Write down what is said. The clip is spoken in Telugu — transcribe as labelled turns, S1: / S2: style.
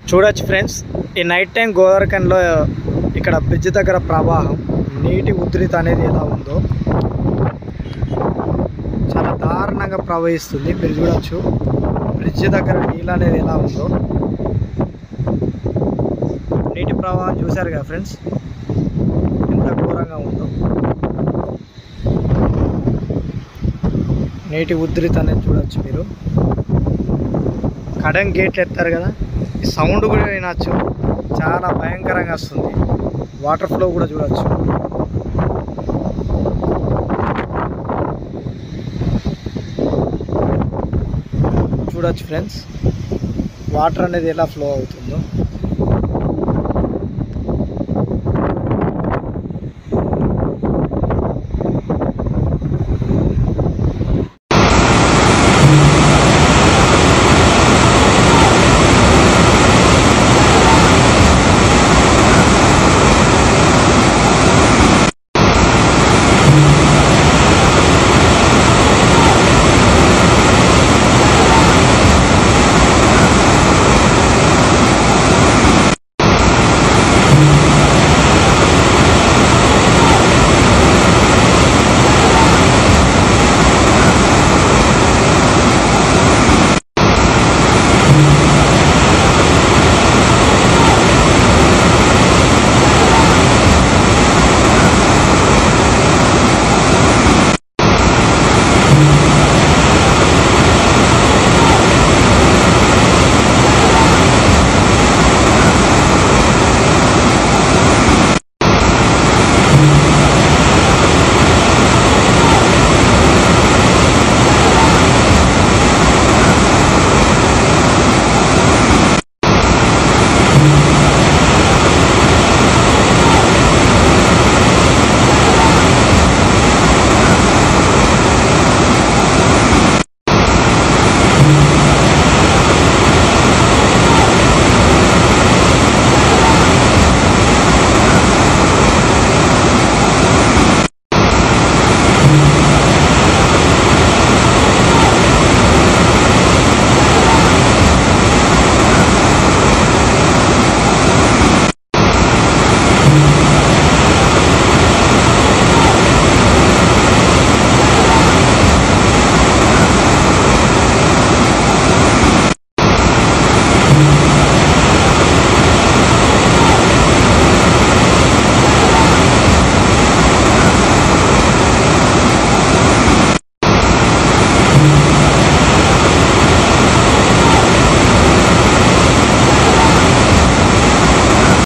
S1: చూడొచ్చు ఫ్రెండ్స్ ఈ నైట్ టైం గోదావరికంలో ఇక్కడ బ్రిడ్జ్ దగ్గర ప్రవాహం నీటి ఉధృతి అనేది ఎలా ఉందో చాలా దారుణంగా ప్రవహిస్తుంది మీరు చూడొచ్చు బ్రిడ్జ్ దగ్గర నీళ్ళు అనేది ఎలా ఉందో నీటి ప్రవాహం చూశారు కదా ఫ్రెండ్స్ ఎంత ఘోరంగా ఉందో నీటి ఉధృతి అనేది చూడొచ్చు మీరు కడన్ గేట్లు ఎత్తారు కదా ఈ సౌండ్ కూడా వినొచ్చు చాలా భయంకరంగా వస్తుంది వాటర్ ఫ్లో కూడా చూడొచ్చు చూడొచ్చు ఫ్రెండ్స్ వాటర్ అనేది ఎలా ఫ్లో అవుతుందో